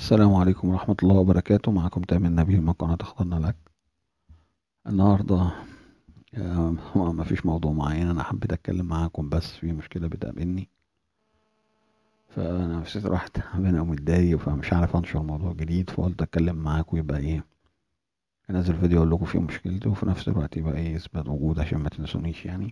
السلام عليكم ورحمة الله وبركاته معكم تامر نبيل من قناة اخترنا لك النهاردة آه، ما فيش موضوع معين أنا حبيت أتكلم معاكم بس في مشكلة بتقابلني فأنا نفسيتي راحت تعبانة ومتضايق فمش عارف أنشر موضوع جديد فقلت أتكلم معاكم يبقى إيه أنزل فيديو أقول لكم فيه مشكلتي وفي نفس الوقت يبقى إيه إثبات وجود عشان ما تنسونيش يعني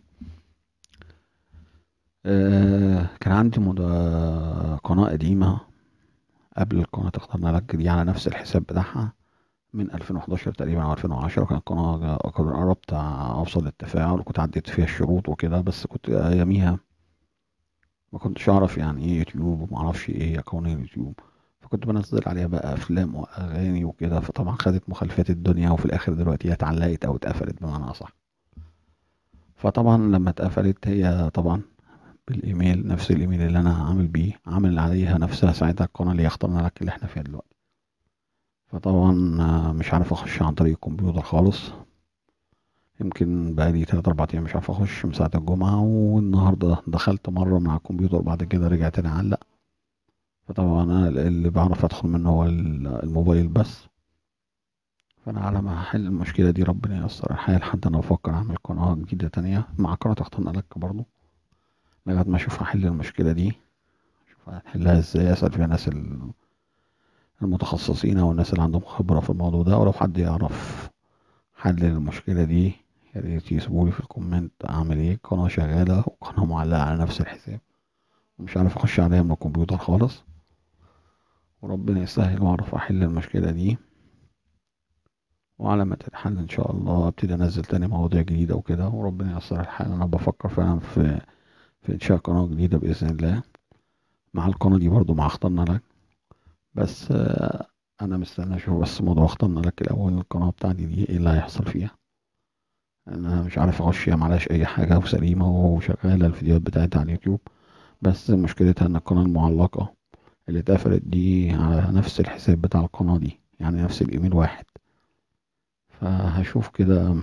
آه كان عندي مد... قناة قديمة قبل القناة اخترنا لك دي على نفس الحساب بتاعها من 2011 تقريبا او 2010 كانت قناة قربت اوصل للتفاعل وكنت عديت فيها الشروط وكده بس كنت اياميها ما كنتش اعرف يعني ايه يوتيوب وما اعرفش ايه قوانين اليوتيوب فكنت بنزل عليها بقى افلام واغاني وكده فطبعا خدت مخالفات الدنيا وفي الاخر دلوقتي هي اتعلقت او اتقفلت بمعنى اصح فطبعا لما اتقفلت هي طبعا بالايميل نفس الايميل اللي انا عامل بيه عامل عليها نفسها ساعتها القناه اللي اخترنا لك اللي احنا فيها دلوقتي فطبعا مش عارف اخش عن طريق الكمبيوتر خالص يمكن بقالي تلات اربع ايام مش عارف اخش من ساعه الجمعه والنهارده دخلت مره من على الكمبيوتر بعد كده رجعت تاني اعلق فطبعا انا اللي بعرف ادخل منه هو الموبايل بس فانا على ما احل المشكله دي ربنا ييسر الحال حتى انا بفكر اعمل قناه جديده تانية مع قناه اخترنا لك برضو لغايه ما اشوف احل المشكله دي اشوف هحلها ازاي اسال فيها ناس المتخصصين او الناس اللي عندهم خبره في الموضوع ده ولو حد يعرف حل المشكله دي يا ريت يسيبولي في الكومنت اعمل ايه قناه شغاله وقناه معلقه على نفس الحساب ومش عارف اخش عليها من الكمبيوتر خالص وربنا يسهل واعرف احل المشكله دي وعلى ما تتحل ان شاء الله ابتدي انزل تاني مواضيع جديده وكده وربنا ييسر الحال انا بفكر فعلا في في انشاء قناه جديده باذن الله مع القناه دي برضو مع اخترنا لك بس انا مستني اشوف بس موضوع اخترنا لك الاول القناه بتاعتي دي ايه اللي هيحصل فيها انا مش عارف اخش فيها معلاش اي حاجه وسليمه وشغاله الفيديوهات بتاعتها على اليوتيوب بس مشكلتها ان القناه المعلقه اللي اتقفلت دي على نفس الحساب بتاع القناه دي يعني نفس الايميل واحد فهشوف كده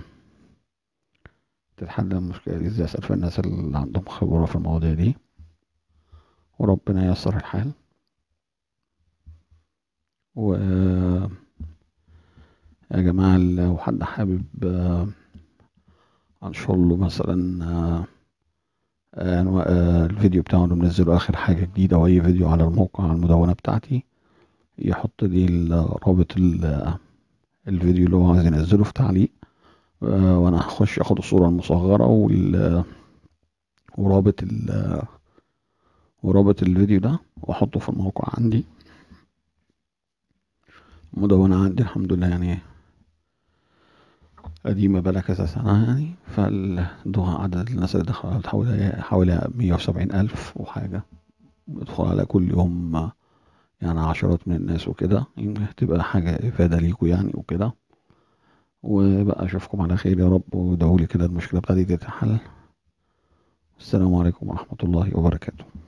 تتحل المشكله دي ازاي اسال في الناس اللي عندهم خبره في المواضيع دي وربنا ييسر الحال و يا جماعة لو حد حابب انشر له مثلا الفيديو بتاعه اللي منزله اخر حاجة جديدة او اي فيديو على الموقع المدونة بتاعتي يحط لي رابط الفيديو اللي هو عايز ينزله في تعليق وانا هخش اخد الصورة المصغرة وال ورابط ال ورابط الفيديو ده واحطه في الموقع عندي مدونة عندي الحمد لله يعني قديمة بقى كذا سنة يعني فالدوها عدد الناس اللي دخلت حوالي حوالي مية وسبعين ألف وحاجة بدخل على كل يوم يعني عشرات من الناس وكده يمكن تبقى حاجة إفادة ليكوا يعني وكده وبقى أشوفكم على خير يا رب وادعولي كده المشكلة بتاعتي تتحل السلام عليكم ورحمة الله وبركاته